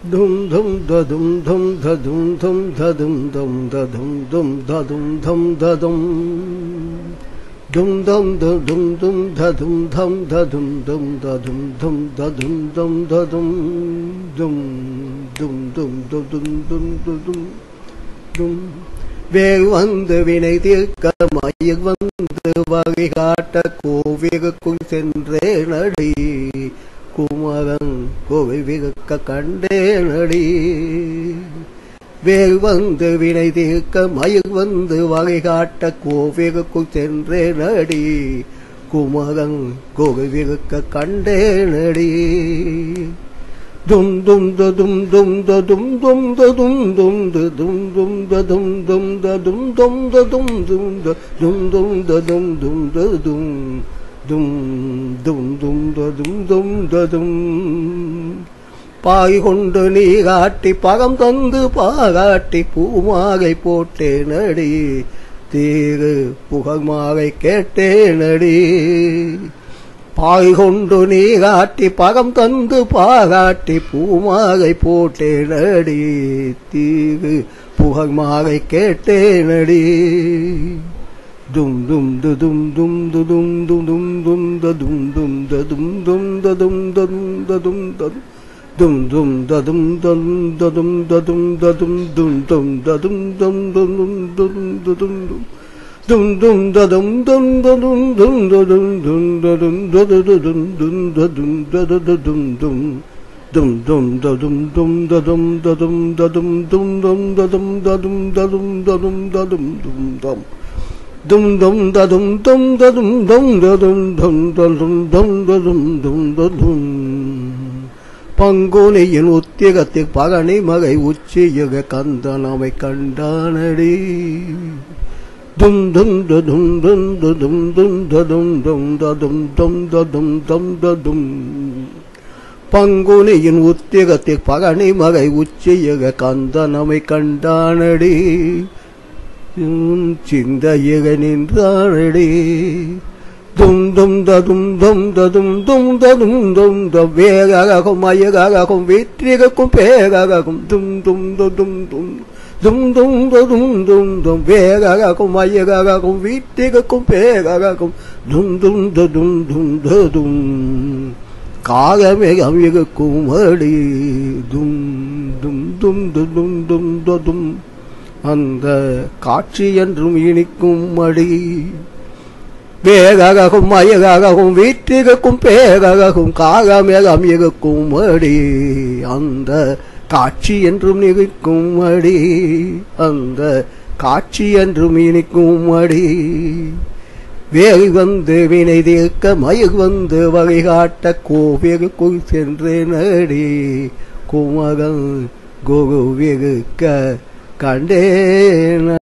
Dum dum da dum dum da dum dum da dum dum da dum dum da dum dum da dum dum dum da dum dum da dum dum da dum dum da dum dum da dum dum da dum dum dum dum da dum dum da dum dum வேல் வந்து வினை தீர்க்க மயில் வந்து வகை காட்ட கோவிலுக்குள் சென்றே நடி குமரன் கோவை விகக்க கண்டே நடி வேல் வந்து வினை தீர்க்க மயில் வந்து வகை காட்ட கோவிலுக்குள் சென்றே நடி குமரன் கோவை விகக்க கண்டே நடி dum dum da dum dum da dum dum da dum dum da dum dum da dum dum da dum dum da dum dum da dum dum da dum dum da dum dum dum dum da dum dum da dum பாய் கொண்டு நீ காட்டி பகம் தந்து பாகாட்டி பூமாகை போட்டேனடி தீரு புகமாகை கேட்டேனடி பாய் கொண்டு நீ காட்டி பகம் தந்து பாகாட்டி பூமாகை போட்டேனடி தீகு புகமாகை கேட்டேனடி தும் தும் து தும் தும் து தும் து தும் தும் த தும் தும் த தும் தும் த தும் ததும் ததும் ததும் தும் தும் ததும் ததும் ததும் ததும் ததும் தும் தும் ததும் தம் ததும் ததும் ததும் தும் dum dum da dum dum da dum dum da dum dum da dum da da da dum dum da dum da da da dum dum dum dum da dum dum da dum da dum da dum dum dum da dum da dum da dum da dum da dum dum dum dum dum da dum dum da dum dum da dum dum da dum dum da dum dum da dum பங்குனியின் உத்தியகத்தில் பகனி மகை உச்சியுக கந்தனமை கண்டானடி dum dum da dum dum da dum dum da dum dum da dum dum da dum dum da dum பங்குனியின் உத்தியகத்தில் பகனி மகை உச்சியக கந்தனமை கண்டானடி சிந்தையக நின்றானடி தும் தும் ததும் தும் ததும் தும் ததும் தும் த வேகாகும் மயகாகும் வெற்றிகக்கும் பேகாகும் தும் தும் ததும் தும் தும் தும் தும் தும் தும் வேகாகும் மயகாகும் வீட்டிகக்கும் பேகாகும் தும் தும் தும் தும் தும் காகமே அமிகக்கும் அடி தும் தும் தும் தும் தும் தும் அந்த காட்சி என்றும் இனிக்கும் அடி வேகாகும் மயகாகும் வீட்டிகக்கும் பேகாகும் காகமேகம் இகக்கும் அடி அந்த காட்சி என்றும் நிகழ்க்கும் அடி அந்த காட்சி என்றும் இனிக்கும் அடி வேகு வந்து வினை தீர்க்க மயகு வந்து வகை காட்ட கோவிலுக்குள் சென்றேன் அடி குமகன் கோகு வெகுக்க கண்டேன்